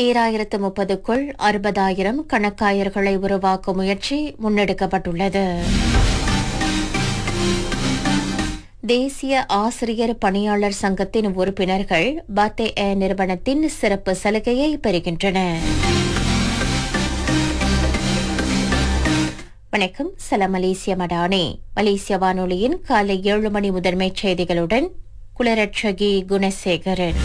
ஈராயிரத்து முப்பதுக்குள் அறுபதாயிரம் கணக்காயர்களை உருவாக்கும் முயற்சி முன்னெடுக்கப்பட்டுள்ளது தேசிய ஆசிரியர் பணியாளர் சங்கத்தின் உறுப்பினர்கள் பாத்தே ஏ நிறுவனத்தின் சிறப்பு சலுகையை பெறுகின்றனர் வணக்கம் சலாம் மலேசிய மடானே மலேசிய வானொலியின் காலை ஏழு மணி முதன்மைச் செய்திகளுடன் குலரட்சகி குணசேகரன்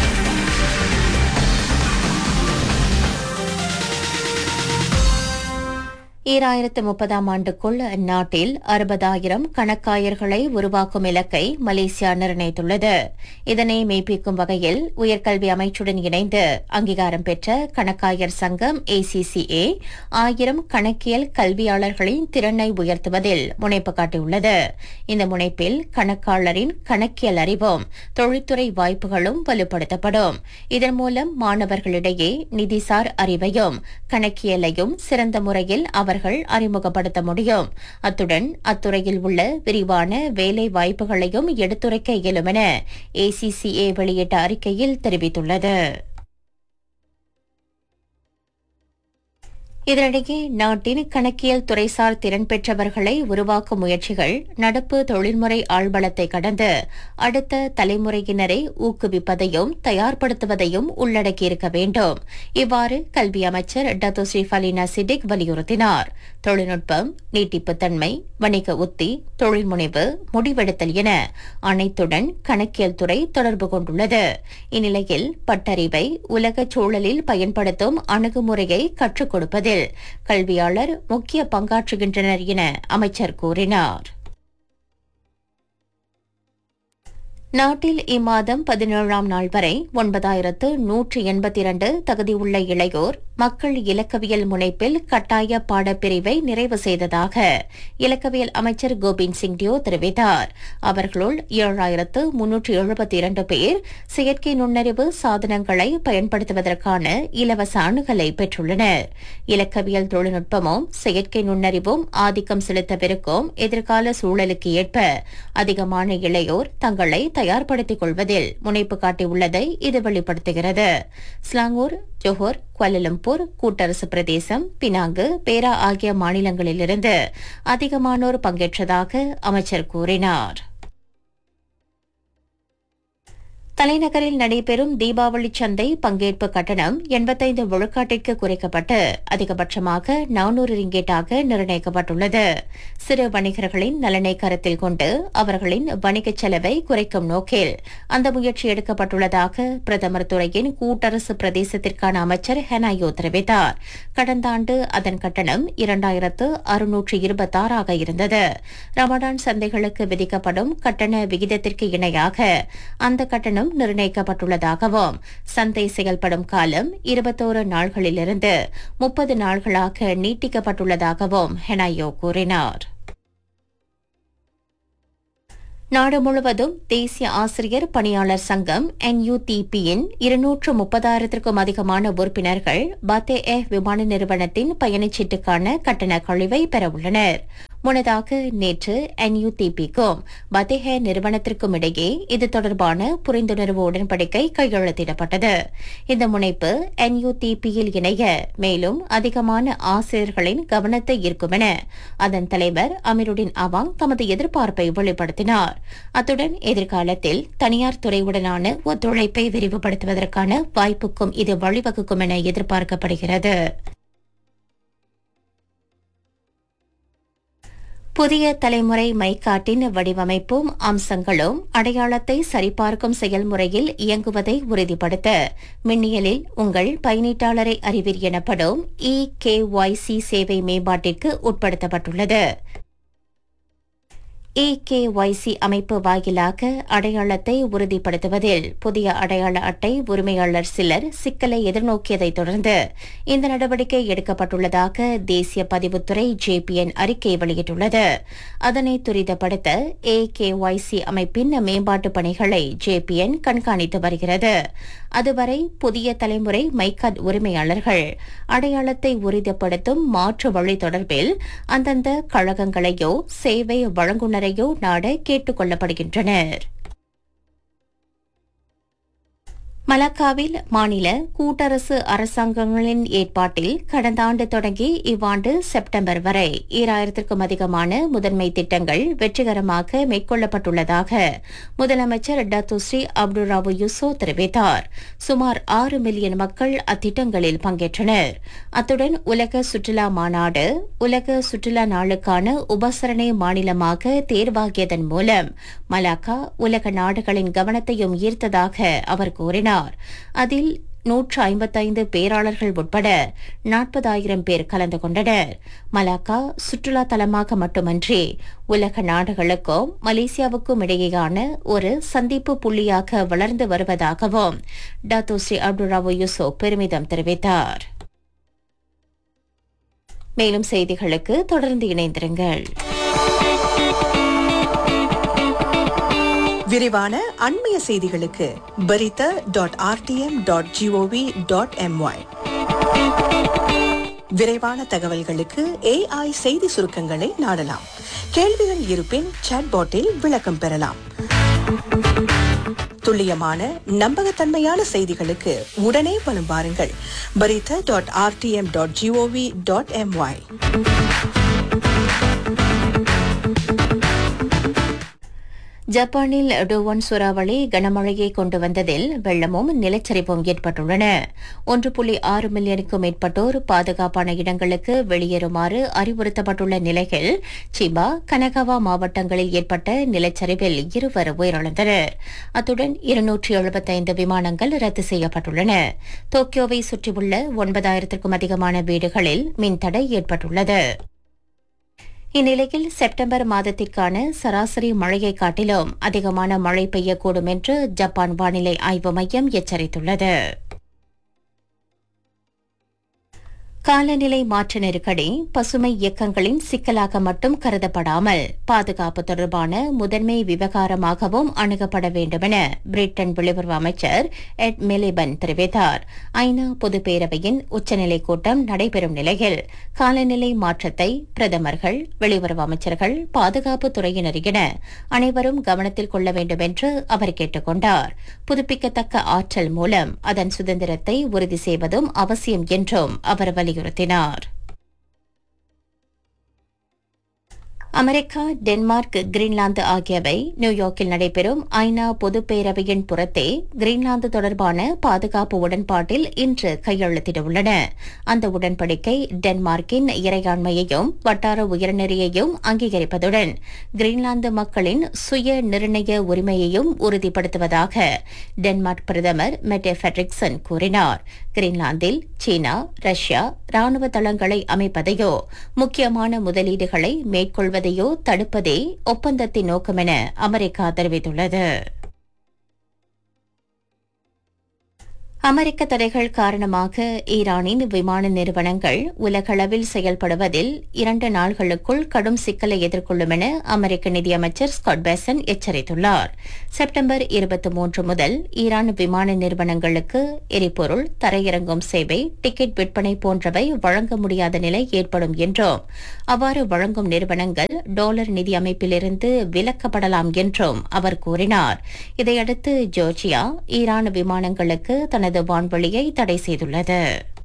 ஈராயிரத்து முப்பதாம் ஆண்டுக்குள் நாட்டில் அறுபதாயிரம் கணக்காயர்களை உருவாக்கும் இலக்கை மலேசியா நிர்ணயித்துள்ளது இதனை மெய்ப்பிக்கும் வகையில் உயர்கல்வி அமைச்சுடன் இணைந்து அங்கீகாரம் பெற்ற கணக்காயர் சங்கம் ஏசிசிஏ ஆயிரம் கணக்கியல் கல்வியாளர்களின் திறனை உயர்த்துவதில் முனைப்பு காட்டியுள்ளது இந்த முனைப்பில் கணக்காளரின் கணக்கியல் அறிவும் தொழில்துறை வாய்ப்புகளும் வலுப்படுத்தப்படும் இதன் மூலம் மாணவர்களிடையே நிதிசார் அறிவையும் கணக்கியலையும் சிறந்த முறையில் அவர்கள் அறிமுகப்படுத்த முடியும் அத்துடன் அத்துறையில் உள்ள விரிவான வேலை வாய்ப்புகளையும் எடுத்துரைக்க இயலும் என ஏசிசிஏ வெளியிட்ட அறிக்கையில் தெரிவித்துள்ளது இதனிடையே நாட்டின் கணக்கியல் துறைசார் திறன் பெற்றவர்களை உருவாக்கும் முயற்சிகள் நடப்பு தொழில்முறை ஆழ்வளத்தை கடந்து அடுத்த தலைமுறையினரை ஊக்குவிப்பதையும் தயார்படுத்துவதையும் உள்ளடக்கியிருக்க வேண்டும் இவ்வாறு கல்வி அமைச்சர் டத்தோ ஸ்ரீஃபாலினா சிடிக் வலியுறுத்தினார் தொழில்நுட்பம் நீட்டிப்புத்தன்மை வணிக உத்தி தொழில்முனைவு முடிவெடுத்தல் என அனைத்துடன் கணக்கியல் துறை தொடர்பு கொண்டுள்ளது இந்நிலையில் பட்டறிவை உலக சூழலில் பயன்படுத்தும் அணுகுமுறையை கற்றுக் கொடுப்பதில் கல்வியாளர் முக்கிய பங்காற்றுகின்றனர் என அமைச்சர் கூறினார் நாட்டில் இம்மாதம் பதினேழாம் நாள் வரை ஒன்பதாயிரத்து நூற்று எண்பத்தி இரண்டு தகுதியுள்ள இளையோர் மக்கள் இலக்கவியல் முனைப்பில் கட்டாய பாடப்பிரிவை நிறைவு செய்ததாக இலக்கவியல் அமைச்சர் கோபிந்த் சிங் டியோ தெரிவித்தார் அவர்களுள் ஏழாயிரத்து முன்னூற்று எழுபத்தி இரண்டு பேர் செயற்கை நுண்ணறிவு சாதனங்களை பயன்படுத்துவதற்கான இலவச அணுகலை பெற்றுள்ளனர் இலக்கவியல் தொழில்நுட்பமும் செயற்கை நுண்ணறிவும் ஆதிக்கம் செலுத்தவிருக்கும் எதிர்கால சூழலுக்கு ஏற்ப அதிகமான இளையோர் தங்களை தயார்படுத்திக் கொள்வதில் முனைப்பு காட்டியுள்ளதை இது வெளிப்படுத்துகிறது ஸ்லாங்கூர் ஜோஹர் குவாலலம்பூர் கூட்டரசு பிரதேசம் பினாங்கு பேரா ஆகிய மாநிலங்களிலிருந்து அதிகமானோர் பங்கேற்றதாக அமைச்சர் கூறினார் தலைநகரில் நடைபெறும் தீபாவளி சந்தை பங்கேற்பு கட்டணம் எண்பத்தைந்து விழுக்காட்டிற்கு குறைக்கப்பட்டு அதிகபட்சமாக நானூறு ரிங்கேட்டாக நிர்ணயிக்கப்பட்டுள்ளது சிறு வணிகர்களின் நலனை கருத்தில் கொண்டு அவர்களின் வணிகச் செலவை குறைக்கும் நோக்கில் அந்த முயற்சி எடுக்கப்பட்டுள்ளதாக பிரதமர் துறையின் கூட்டரசு பிரதேசத்திற்கான அமைச்சர் ஹெனாயோ தெரிவித்தார் கடந்த ஆண்டு அதன் கட்டணம் இரண்டாயிரத்து அறுநூற்று இருபத்தாறாக இருந்தது ரமடான் சந்தைகளுக்கு விதிக்கப்படும் கட்டண விகிதத்திற்கு இணையாக அந்த கட்டணம் நிர்ணயிக்கப்பட்டுள்ளதாகவும் சந்தை செயல்படும் காலம் இருபத்தோரு நாள்களிலிருந்து முப்பது நாள்களாக நீட்டிக்கப்பட்டுள்ளதாகவும் ஹெனாயோ கூறினார் நாடு முழுவதும் தேசிய ஆசிரியர் பணியாளர் சங்கம் என்யூடிபியின் இருநூற்று முப்பதாயிரத்திற்கும் அதிகமான உறுப்பினர்கள் பத்தே ஏ விமான நிறுவனத்தின் பயணச்சீட்டுக்கான கட்டண கழிவை பெறவுள்ளனர் முன்னதாக நேற்று என்யூடிபிக்கும் பத்தேஹே நிறுவனத்திற்கும் இடையே இது தொடர்பான புரிந்துணர்வு உடன்படிக்கை கையெழுத்திடப்பட்டது இந்த முனைப்பு என்யூடிபியில் இணைய மேலும் அதிகமான ஆசிரியர்களின் கவனத்தை ஈர்க்கும் என அதன் தலைவர் அமீருடின் அவாங் தமது எதிர்பார்ப்பை வெளிப்படுத்தினார் அத்துடன் எதிர்காலத்தில் தனியார் துறையுடனான ஒத்துழைப்பை விரிவுபடுத்துவதற்கான வாய்ப்புக்கும் இது வழிவகுக்கும் என எதிர்பார்க்கப்படுகிறது புதிய தலைமுறை மைக்காட்டின் வடிவமைப்பும் அம்சங்களும் அடையாளத்தை சரிபார்க்கும் செயல்முறையில் இயங்குவதை உறுதிப்படுத்த மின்னியலில் உங்கள் பயனீட்டாளரை அறிவீர் எனப்படும் இ கேஒய்சி சேவை மேம்பாட்டிற்கு உட்படுத்தப்பட்டுள்ளது இகேஒய்சி அமைப்பு வாயிலாக அடையாளத்தை உறுதிப்படுத்துவதில் புதிய அடையாள அட்டை உரிமையாளர் சிலர் சிக்கலை எதிர்நோக்கியதைத் தொடர்ந்து இந்த நடவடிக்கை எடுக்கப்பட்டுள்ளதாக தேசிய பதிவுத்துறை ஜேபிஎன் அறிக்கை வெளியிட்டுள்ளது அதனை துரிதப்படுத்த ஏகேஒய்சி அமைப்பின் மேம்பாட்டு பணிகளை ஜேபிஎன் கண்காணித்து வருகிறது அதுவரை புதிய தலைமுறை மைகாட் உரிமையாளர்கள் அடையாளத்தை உறுதிப்படுத்தும் மாற்று வழி தொடர்பில் அந்தந்த கழகங்களையோ சேவை வழங்குநரையோ நாட கேட்டுக் கொள்ளப்படுகின்றனர் மலாக்காவில் மாநில கூட்டரசு அரசாங்கங்களின் ஏற்பாட்டில் கடந்த ஆண்டு தொடங்கி இவ்வாண்டு செப்டம்பர் வரை ஈராயிரத்திற்கும் அதிகமான முதன்மை திட்டங்கள் வெற்றிகரமாக மேற்கொள்ளப்பட்டுள்ளதாக முதலமைச்சர் டத்துஸ்ரீ அப்துல் ராவு யூசோ தெரிவித்தார் சுமார் ஆறு மில்லியன் மக்கள் அத்திட்டங்களில் பங்கேற்றனர் அத்துடன் உலக சுற்றுலா மாநாடு உலக சுற்றுலா நாளுக்கான உபசரணை மாநிலமாக தேர்வாகியதன் மூலம் மலாக்கா உலக நாடுகளின் கவனத்தையும் ஈர்த்ததாக அவர் கூறினார் அதில் நூற்று ஐம்பத்தைந்து பேராளர்கள் உட்பட நாற்பதாயிரம் பேர் கலந்து கொண்டனர் மலாக்கா சுற்றுலா தலமாக மட்டுமன்றி உலக நாடுகளுக்கும் மலேசியாவுக்கும் இடையேயான ஒரு சந்திப்பு புள்ளியாக வளர்ந்து வருவதாகவும் டாத்தோ ஸ்ரீ அப்துல் ராவு யூசோ பெருமிதம் தெரிவித்தார் மேலும் செய்திகளுக்கு தொடர்ந்து இணைந்திருங்கள் விரிவான அண்மைய செய்திகளுக்கு பரித dot RTM dot gov dot my விரைவான தகவல்களுக்கு ஏஐ செய்தி சுருக்கங்களை நாடலாம் கேள்விகள் இருப்பின் சாட்பாட்டில் விளக்கம் பெறலாம் துல்லியமான நம்பகத்தன்மையான செய்திகளுக்கு உடனே வலம் வாருங்கள் பரித dot RTM dot gov dot my ஜப்பானில் டோவான் சூறாவளி கனமழையை கொண்டு வந்ததில் வெள்ளமும் நிலச்சரிவும் ஏற்பட்டுள்ளன ஒன்று புள்ளி ஆறு மில்லியனுக்கும் மேற்பட்டோர் பாதுகாப்பான இடங்களுக்கு வெளியேறுமாறு அறிவுறுத்தப்பட்டுள்ள நிலையில் சிபா கனகவா மாவட்டங்களில் ஏற்பட்ட நிலச்சரிவில் இருவர் உயிரிழந்தனர் அத்துடன் இருநூற்றி எழுபத்தைந்து விமானங்கள் ரத்து செய்யப்பட்டுள்ளன டோக்கியோவை சுற்றியுள்ள ஒன்பதாயிரத்திற்கும் அதிகமான வீடுகளில் மின்தடை ஏற்பட்டுள்ளது இந்நிலையில் செப்டம்பர் மாதத்திற்கான சராசரி மழையை காட்டிலும் அதிகமான மழை பெய்யக்கூடும் என்று ஜப்பான் வானிலை ஆய்வு மையம் எச்சரித்துள்ளது காலநிலை மாற்ற நெருக்கடி பசுமை இயக்கங்களின் சிக்கலாக மட்டும் கருதப்படாமல் பாதுகாப்பு தொடர்பான முதன்மை விவகாரமாகவும் அணுகப்பட வேண்டுமென பிரிட்டன் வெளியுறவு அமைச்சர் எட் மிலிபன் தெரிவித்தார் ஐநா பொதுப்பேரவையின் உச்சநிலை கூட்டம் நடைபெறும் நிலையில் காலநிலை மாற்றத்தை பிரதமர்கள் வெளியுறவு அமைச்சர்கள் பாதுகாப்பு துறையினர் என அனைவரும் கவனத்தில் கொள்ள வேண்டும் என்று அவர் கேட்டுக் கொண்டார் புதுப்பிக்கத்தக்க ஆற்றல் மூலம் அதன் சுதந்திரத்தை உறுதி செய்வதும் அவசியம் என்றும் அவர் வலியுறுத்தினார் அமெரிக்கா டென்மார்க் கிரீன்லாந்து ஆகியவை நியூயார்க்கில் நடைபெறும் ஐநா பொதுப்பேரவையின் புறத்தே கிரீன்லாந்து தொடர்பான பாதுகாப்பு உடன்பாட்டில் இன்று கையெழுத்திட உள்ளன அந்த உடன்படிக்கை டென்மார்க்கின் இறையாண்மையையும் வட்டார உயர்நெறியையும் அங்கீகரிப்பதுடன் கிரீன்லாந்து மக்களின் சுய நிர்ணய உரிமையையும் உறுதிப்படுத்துவதாக டென்மார்க் பிரதமர் மெட்டே ஃபெட்ரிக்சன் கூறினார் கிரீன்லாந்தில் சீனா ரஷ்யா ராணுவ தளங்களை அமைப்பதையோ முக்கியமான முதலீடுகளை மேற்கொள்வதையோ தடுப்பதே ஒப்பந்தத்தின் நோக்கமென அமெரிக்கா தெரிவித்துள்ளது அமெரிக்க தடைகள் காரணமாக ஈரானின் விமான நிறுவனங்கள் உலகளவில் செயல்படுவதில் இரண்டு நாள்களுக்குள் கடும் சிக்கலை எதிர்கொள்ளும் என அமெரிக்க நிதியமைச்சர் ஸ்காட் பேசன் எச்சரித்துள்ளார் செப்டம்பர் இருபத்தி மூன்று முதல் ஈரான் விமான நிறுவனங்களுக்கு எரிபொருள் தரையிறங்கும் சேவை டிக்கெட் விற்பனை போன்றவை வழங்க முடியாத நிலை ஏற்படும் என்றும் அவ்வாறு வழங்கும் நிறுவனங்கள் டாலர் நிதி அமைப்பிலிருந்து விலக்கப்படலாம் என்றும் அவர் கூறினார் இதையடுத்து ஜோர்ஜியா ஈரான் விமானங்களுக்கு தனது வான்வழியை தடை செய்துள்ளது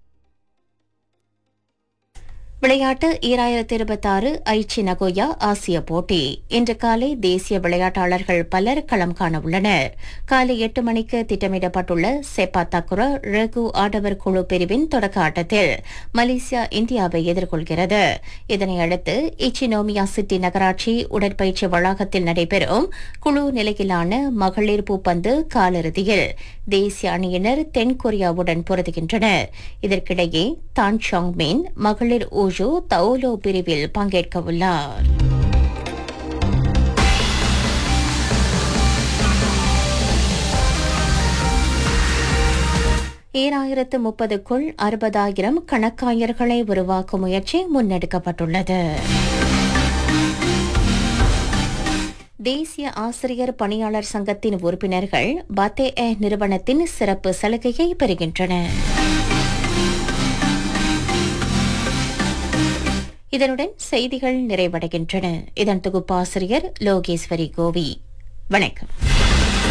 விளையாட்டு ஈராயிரத்தி இருபத்தாறு ஐச்சி நகோயா ஆசிய போட்டி இன்று காலை தேசிய விளையாட்டாளர்கள் பலர் களம் காண உள்ளனர் காலை எட்டு மணிக்கு திட்டமிடப்பட்டுள்ள செப்பா தக்குரா ரகு ஆடவர் குழு பிரிவின் தொடக்க ஆட்டத்தில் மலேசியா இந்தியாவை எதிர்கொள்கிறது இதனையடுத்து இச்சினோமியா சிட்டி நகராட்சி உடற்பயிற்சி வளாகத்தில் நடைபெறும் குழு நிலையிலான மகளிர் பூப்பந்து காலிறுதியில் தேசிய அணியினர் தென்கொரியாவுடன் பொருதுகின்றனர் இதற்கிடையே தான் ஷாங் மின் மகளிர் ஊஜு தவுலோ பிரிவில் பங்கேற்க உள்ளார் ஈராயிரத்து முப்பதுக்குள் அறுபதாயிரம் கணக்காயர்களை உருவாக்கும் முயற்சி முன்னெடுக்கப்பட்டுள்ளது தேசிய ஆசிரியர் பணியாளர் சங்கத்தின் உறுப்பினர்கள் பத்தே ஏ நிறுவனத்தின் சிறப்பு சலுகையை பெறுகின்றனர் இதனுடன் செய்திகள் நிறைவடைகின்றன இதன் தொகுப்பாசிரியர் லோகேஸ்வரி கோவி வணக்கம்